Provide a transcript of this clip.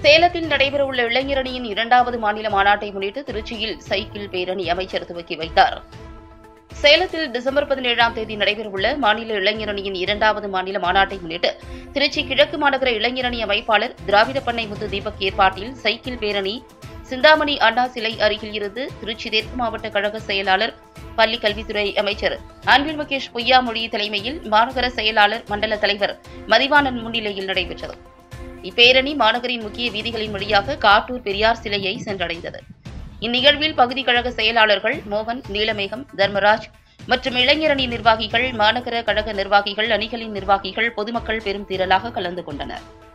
சேலத்தில் நடைபெறவுள்ள இளைஞரணியின் இரண்டாவது மாநில மாநாட்டை முன்னிட்டு திருச்சியில் சைக்கிள் பேரணி அமைச்சர் துவக்கி வைத்தார் சேலத்தில் டிசம்பர் பதினேழாம் தேதி நடைபெறவுள்ள மாநில இளைஞரணியின் இரண்டாவது மாநில மாநாட்டை முன்னிட்டு திருச்சி கிழக்கு மாநகர இளைஞரணி அமைப்பாளர் திராவிட பண்ணை முத்து தீபக் ஏற்பாட்டில் சைக்கிள் பேரணி சிந்தாமணி அண்ணா சிலை அருகில் இருந்து திருச்சி தெற்கு மாவட்ட கழக செயலாளர் பள்ளி கல்வித்துறை அமைச்சர் அன்பில் முகேஷ் பொய்யாமொழி தலைமையில் மாநகர செயலாளர் மண்டல தலைவர் மதிவாணன் முன்னிலையில் நடைபெற்றது இப்பேரணி மாநகரின் முக்கிய வீதிகளின் வழியாக காட்டூர் பெரியார் சிலையை சென்றடைந்தது இந்நிகழ்வில் பகுதி கழக செயலாளர்கள் மோகன் நீலமேகம் தர்மராஜ் மற்றும் இளைஞரணி நிர்வாகிகள் மாநகர கழக நிர்வாகிகள் அணிகளின் நிர்வாகிகள் பொதுமக்கள் பெரும் திரளாக கலந்து கொண்டனர்